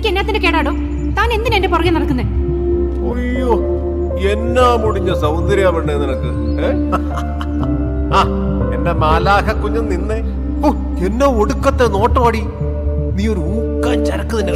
എനിക്ക് എന്നാത്തിന്റെ കേടാടോ താൻ എന്തിനാ എന്റെ പുറകെ നടക്കുന്നേ അയ്യോ എന്നാ മുടിഞ്ഞ സൗന്ദര്യ പെണ്ണേ നിനക്ക് ഏ? ആ എന്റെ മാലാഹ കുഞ്ഞ് നിന്നേ ഓ എന്നാ ഒടുക്കത്തെ നോട്ടമാടി നീ ഒരു ഊക്കാൻ ചരക്ക് തന്നെ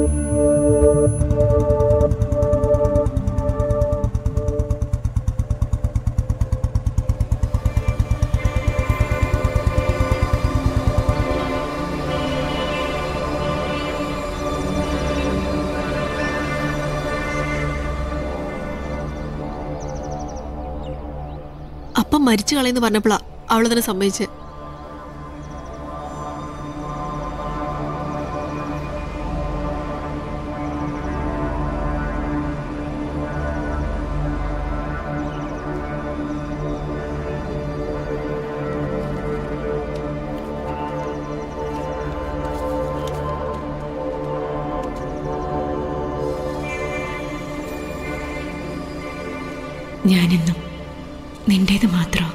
അപ്പം മരിച്ചു കളയെന്ന് പറഞ്ഞപ്പോഴാ അവള് തന്നെ സമ്മതിച്ച് ഞാനെന്നും നിന്റേത് മാത്രം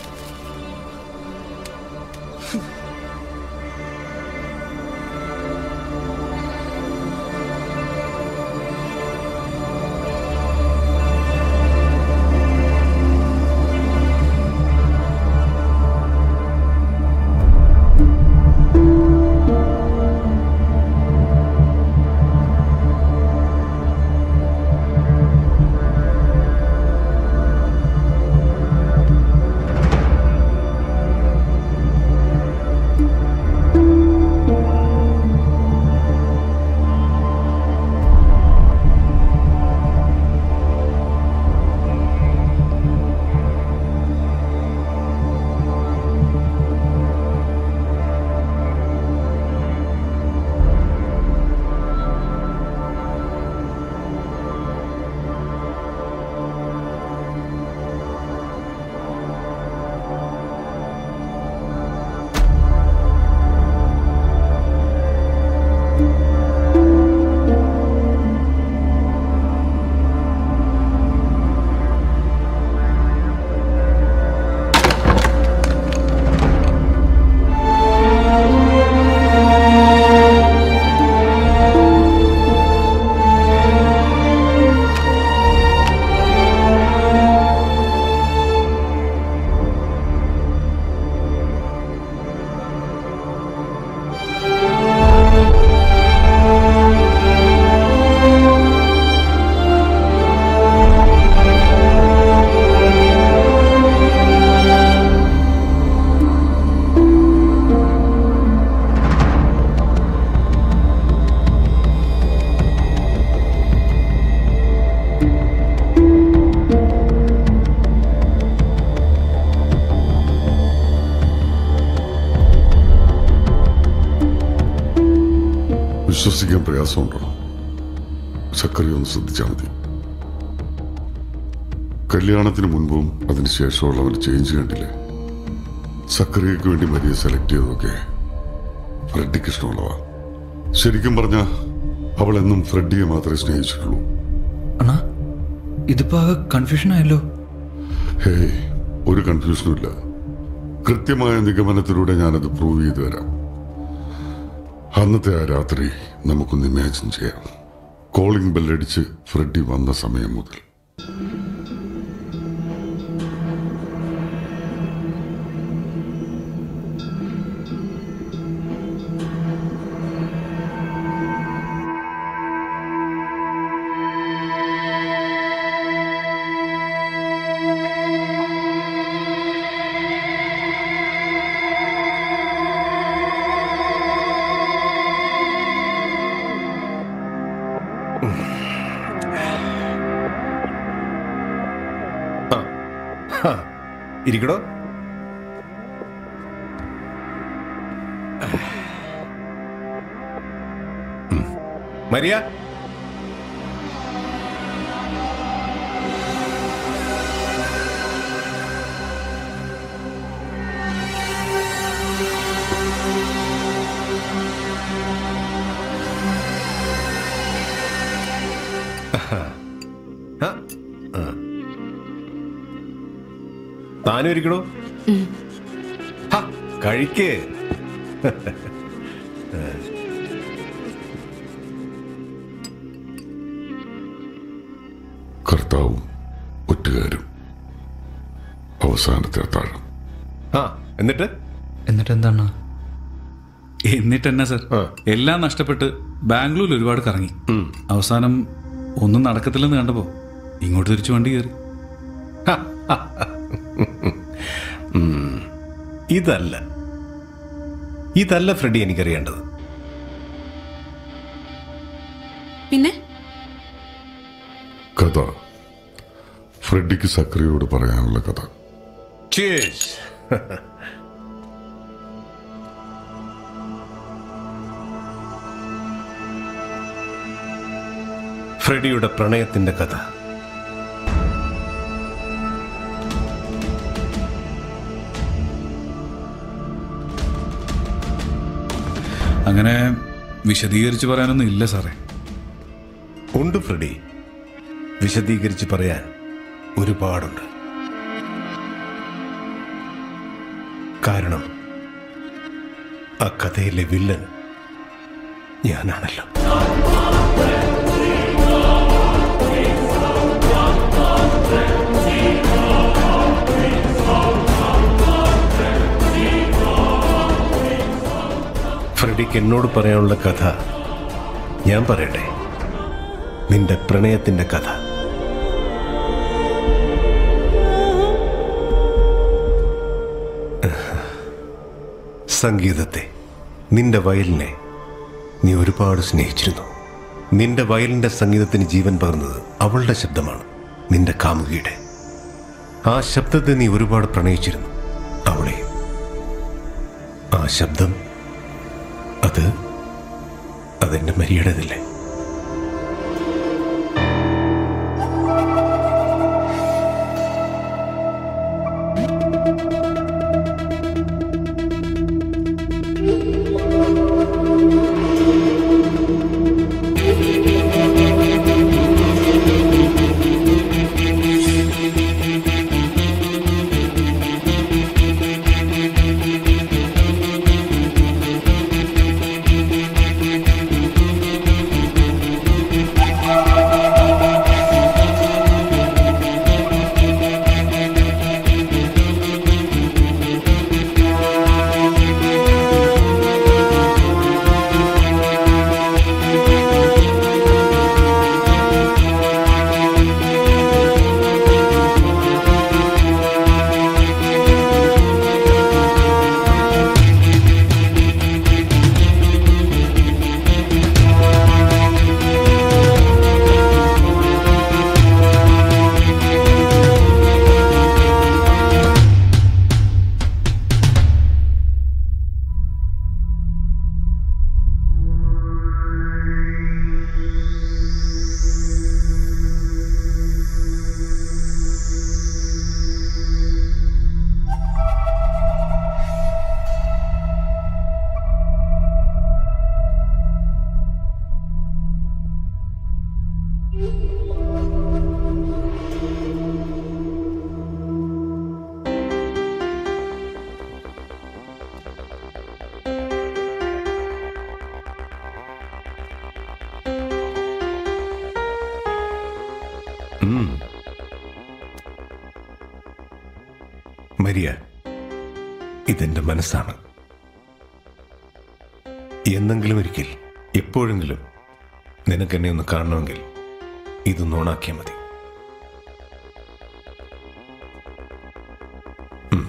വിശ്വസിക്കാൻ പ്രയാസമുണ്ടോ സക്കറി ഒന്ന് ശ്രദ്ധിച്ചാൽ മതി കല്യാണത്തിന് മുൻപും അതിന് ശേഷമുള്ളവർ ചേഞ്ച് കണ്ടില്ലേ സക്കറിയക്ക് വേണ്ടി മരിയെ സെലക്ട് ചെയ്തതൊക്കെ ഫ്രെഡിക്ക് ഇഷ്ടമുള്ളതാ ശരിക്കും പറഞ്ഞ അവൾ എന്നും ഫ്രെഡിയെ മാത്രമേ സ്നേഹിച്ചിട്ടുള്ളൂ അണ്ണാ ഇതിപ്പോ ആകെ കൺഫ്യൂഷൻ ആയല്ലോ ഹേയ് ഒരു കൺഫ്യൂഷനും ഇല്ല കൃത്യമായ നിഗമനത്തിലൂടെ ഞാനത് പ്രൂവ് ചെയ്തു തരാം അന്നത്തെ ആ രാത്രി നമുക്കൊന്ന് ഇമാജിൻ ചെയ്യാം കോളിംഗ് ബെല്ലടിച്ച് ഫ്രെഡി വന്ന സമയം മുതൽ ഇരിക്കടോ ഉം. മരിയ ആ, ആ. താനും ഇരിക്കണോ ഹ, കഴിക്ക് കർത്താവും ഒറ്റുകാരും അവസാനത്തെ അത്താഴം ആ എന്നിട്ട് എന്നിട്ട് എന്താണ് എന്നിട്ട് എന്നാ സർ ആ. എല്ലാം നഷ്ടപ്പെട്ട് ബാംഗ്ലൂരിൽ ഒരുപാട് കറങ്ങി അവസാനം ഒന്നും നടക്കത്തില്ലെന്ന് കണ്ടപ്പോ ഇങ്ങോട്ട് തിരിച്ചു വണ്ടി കയറി ഉം. ഇതല്ല ഇതല്ല ഫ്രെഡി എനിക്കറിയേണ്ടത് പിന്നെ കഥ ഫ്രെഡിക്ക് സക്രിയോട് പറയാനുള്ള കഥ Cheers. ഫ്രെഡിയുടെ പ്രണയത്തിന്റെ കഥ അങ്ങനെ വിശദീകരിച്ച് പറയാനൊന്നും ഇല്ല സാറേ ഉണ്ട് ഫ്രെഡി വിശദീകരിച്ച് പറയാൻ ഒരുപാടുണ്ട് കാരണം ആ കഥയിലെ വില്ലൻ ഞാനാണല്ലോ ഫ്രെഡിക്ക് എന്നോട് പറയാനുള്ള കഥ ഞാൻ പറയട്ടെ നിന്റെ പ്രണയത്തിന്റെ കഥ സംഗീതത്തെ നിന്റെ വയലിനെ നീ ഒരുപാട് സ്നേഹിച്ചിരുന്നു നിന്റെ വയലിന്റെ സംഗീതത്തിന് ജീവൻ പകർന്നത് അവളുടെ ശബ്ദമാണ് നിന്റെ കാമുകിയുടെ ആ ശബ്ദത്തെ നീ ഒരുപാട് പ്രണയിച്ചിരുന്നു അവളെ ആ ശബ്ദം അത് അതെന്റെ മരിയടേതല്ലേ മരിയ ഇതെന്റെ മനസ്സാണ് എന്നെങ്കിലും ഒരിക്കൽ എപ്പോഴെങ്കിലും നിനക്ക് എന്നെ ഒന്ന് കാണണമെങ്കിൽ ഇത് നോണാക്കിയാൽ മതി ഉം.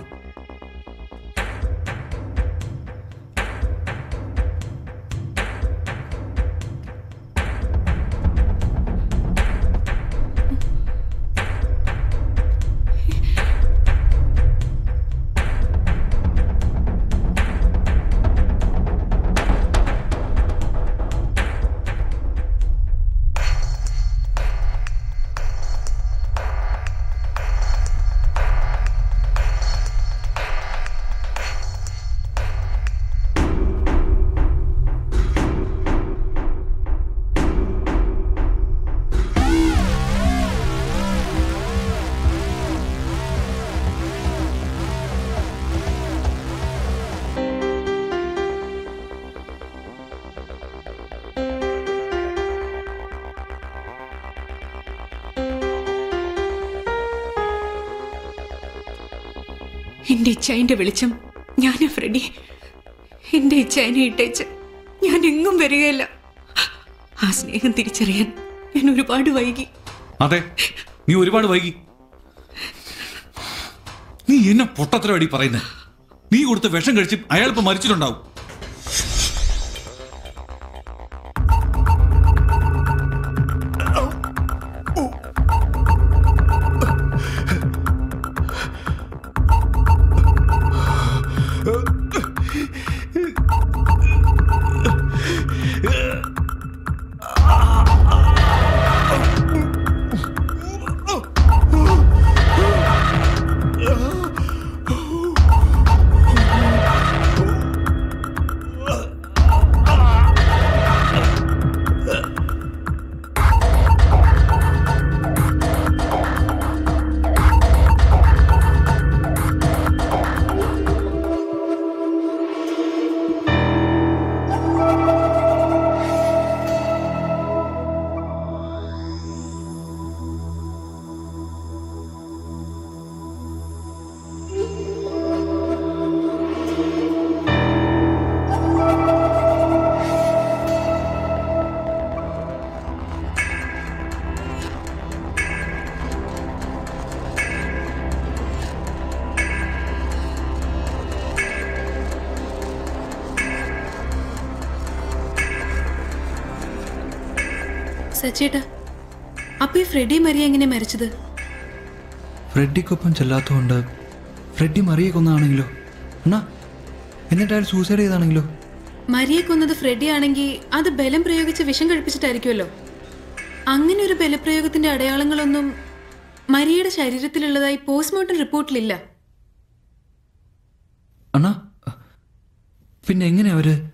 എന്റെ ഇച്ഛായന്റെ വെളിച്ചം ഞാനാ ഫ്രെഡി എന്റെ ഇച്ഛായനെ ഇട്ടേച്ച് ഞാൻ എങ്ങും വരികയില്ല ആ സ്നേഹം തിരിച്ചറിയാൻ ഞാൻ ഒരുപാട് വൈകി അതെ നീ ഒരുപാട് വൈകി നീ എന്നെ പൊട്ടത്തരവാടി പറയുന്നേ നീ കൊടുത്ത വിഷം കഴിച്ച് അയാളിപ്പോ മരിച്ചിട്ടുണ്ടാവും സച്ചേട്ടാ അപ്പൊ ഈ ഫ്രെഡി മരിയ എങ്ങനെ മരിച്ചത് ഫ്രെഡിക്കൊപ്പം ചെല്ലാത്തതുകൊണ്ട് ഫ്രെഡി മറിയെ കൊന്നാണെങ്കിലോ അണ്ണാ എന്നിട്ട് അയാൾ സൂസൈഡ് ചെയ്താണെങ്കിലോ മരിയെ കൊന്നത് ഫ്രെഡി ആണെങ്കിൽ അത് ബലം പ്രയോഗിച്ച് വിഷം കഴിപ്പിച്ചിട്ടായിരിക്കുമല്ലോ അങ്ങനെ ഒരു ബലപ്രയോഗത്തിന്റെ അടയാളങ്ങളൊന്നും മരിയയുടെ ശരീരത്തിലുള്ളതായി പോസ്റ്റ്മോർട്ടം റിപ്പോർട്ടിലില്ല അണ്ണാ പിന്നെ എങ്ങനെ അവര്